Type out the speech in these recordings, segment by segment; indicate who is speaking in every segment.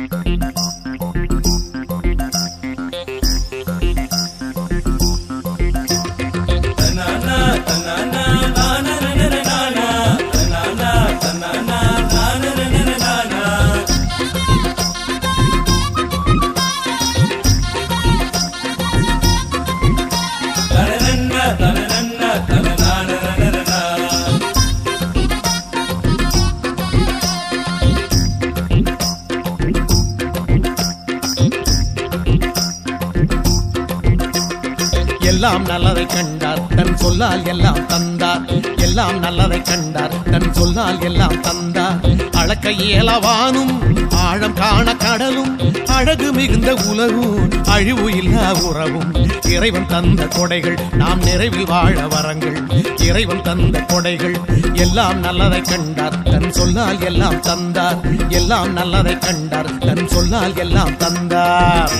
Speaker 1: எல்லாம் நல்லதை கண்டார் தன் சொல்லால் எல்லாம் தந்தார் எல்லாம் நல்லதை கண்டார் தன் சொல்லால் எல்லாம் தந்தார் அளக்க இயலவானும் ஆழம் காண கடலும் அழகு மிகுந்த உலகும் அழிவு இல்லா உறவும் இறைவன் தந்த கொடைகள் நாம் நிறைவில் வாழ வரங்கள் இறைவன் தந்த கொடைகள் எல்லாம் நல்லதை கண்டார் தன் சொல்லால் எல்லாம் தந்தார் எல்லாம் நல்லதை கண்டார் தன் சொல்லால் எல்லாம் தந்தார்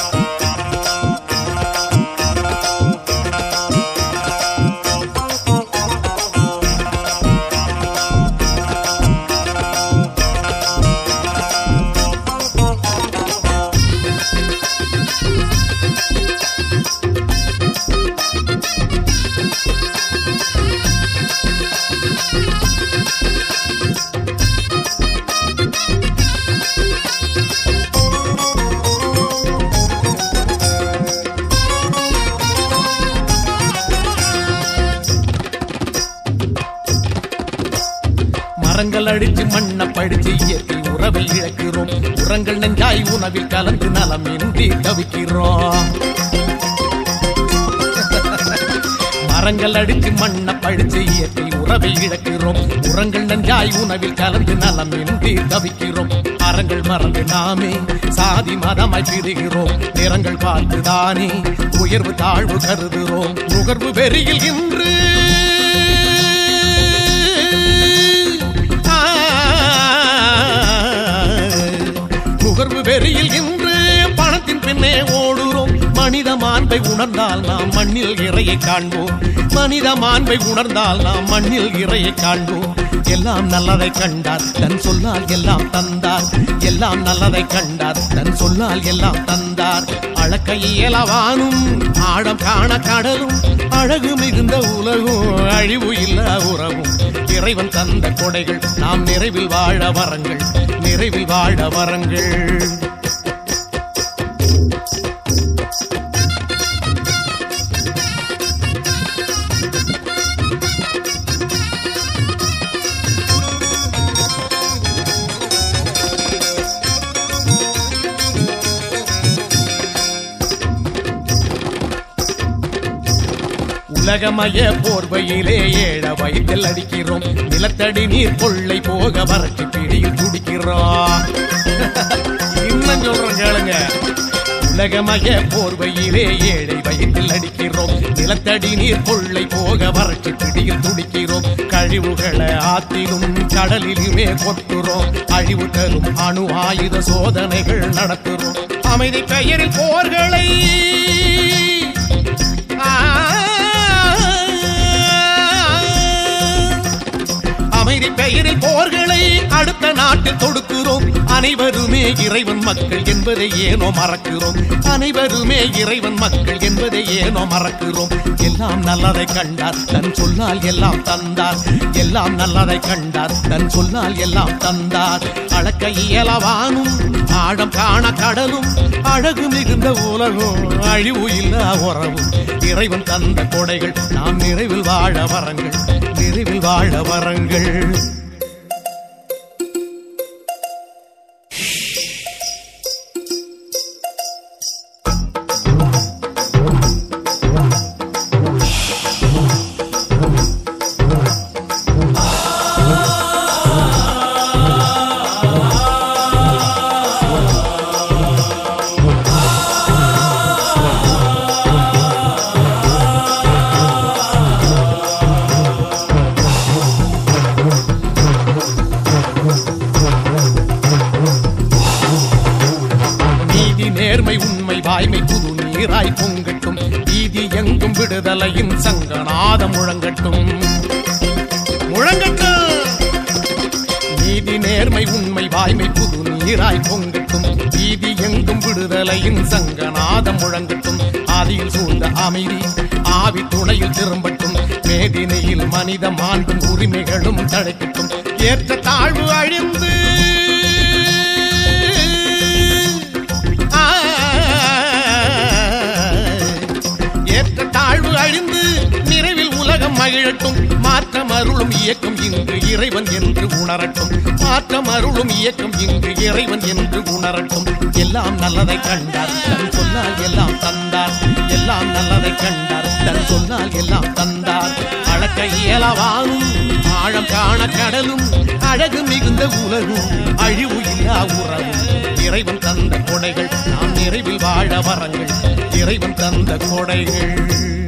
Speaker 1: மரங்கள் அடிச்சு மண்ணை படிச்சு இயற்கை உறவை இழக்கிறோம் உரங்கள் நெஞ்சாய் உணவில் கலந்து நலம் இன்றி தவிக்கிறோம் மரங்கள் அடிச்சு மண்ணை பழிச்சு இயற்கை உறவை இழக்கிறோம் உரங்கள் நஞ்சாய் உணவில் கலந்து நலம் இன்றி தவிக்கிறோம் அறங்கள் மறந்து நாமே சாதி மதமாய் பிரிகிறோம் நிறங்கள் பார்த்துதானே உயர்வு தாழ்வு கருதுகிறோம் நுகர்வு வெறியில் இன்று நுகர்வு வெறியில் இன்று பணத்தின் பின்னே ஓடுறோம் மனித மாண்பை உணர்ந்தால் நாம் மண்ணில் இறையை காண்போம் மனித மாண்பை உணர்ந்தால் நாம் மண்ணில் இறையை காண்போம் எல்லாம் நல்லதை கண்டார் தன் சொல்லால் எல்லாம் தந்தார் எல்லாம் நல்லதை கண்டார் தன் சொல்லால் எல்லாம் தந்தார் அளக்க இயலவானும் ஆழம் காண கடலும் அழகு மிகுந்த உலகும் அழிவு இல்ல உறவும் இறைவன் தந்த கொடைகள் நாம் நிறைவில் வாழ வரங்கள் நிறைவில் வாழ வரங்கள் உலகமய போர்வையிலே ஏழ வயிற்றில் அடிக்கிறோம் நிலத்தடி நீர் கொள்ளை போக வறட்சி பிடியில் துடிக்கிறோம் இன்னும் சொல்றோம் கேளுங்க உலகமய போர்வையிலே ஏழை வயிற்றில் அடிக்கிறோம் நிலத்தடி நீர் கொள்ளை போக வறட்சி பிடியில் துடிக்கிறோம் கழிவுகளை ஆத்திலும் கடலிலுமே கொட்டுறோம் அழிவு தரும் அணு ஆயுத சோதனைகள் நடத்துறோம் அமைதி பெயரில் போர்களை அமைதி பெயரில் போர்களை அடுத்த நாட்டில் தொடுக்கிறோம் அனைவருமே இறைவன் மக்கள் என்பதை ஏனோ மறக்கிறோம் அனைவருமே இறைவன் மக்கள் என்பதை ஏனோ மறக்கிறோம் எல்லாம் நல்லதை கண்டார் தன் சொல்லால் எல்லாம் தந்தார் எல்லாம் நல்லதை கண்டார் தன் சொல்லால் எல்லாம் தந்தார் அளக்க இயலவானும் ஆழம் காண கடலும் அழகு மிகுந்த உலகம் அழிவு இல்ல உறவும் இறைவன் தந்த கொடைகள் நாம் நிறைவில் வாழ வரங்கள் நிறைவில் வாழ வரங்கள் நீதி நேர்மை உண்மை வாய்மை புது நீராய் பொங்கட்டும் நீதி எங்கும் விடுதலையின் சங்கநாதம் முழங்கட்டும் முழங்கட்டும் நீதி நீதி நேர்மை உண்மை வாய்மை புது நீராய் பொங்கட்டும் வீதி எங்கும் விடுதலையின் சங்கநாதம் முழங்கட்டும் ஆதியில் சூழ்ந்த அமைதி ஆவி துணையில் திரும்பட்டும் மேதினையில் மனித மாண்பும் உரிமைகளும் தழைக்கட்டும் ஏற்ற தாழ்வு அழிந்து ஆ, ஏற்ற தாழ்வு அழிந்து நிறைவில் உலகம் மகிழட்டும் மாற்றம் அருளும் இயக்கம் இங்கு இறைவன் என்று உணரட்டும் மாற்றம் அருளும் இயக்கம் இங்கு இறைவன் என்று உணரட்டும் எல்லாம் நல்லதை கண்டார் தன் சொன்னால் எல்லாம் தந்தார் எல்லாம் நல்லதை கண்டார் தன் சொன்னால் எல்லாம் தந்தார் அளக்க இயலவானும் ஆழம் காண கடலும் அழகு மிகுந்த உலகும் அழிவு இல்லா உறவும் இறைவன் தந்த கொடைகள் நாம் நிறைவில் வாழ வரங்கள் இறைவன் தந்த கொடைகள்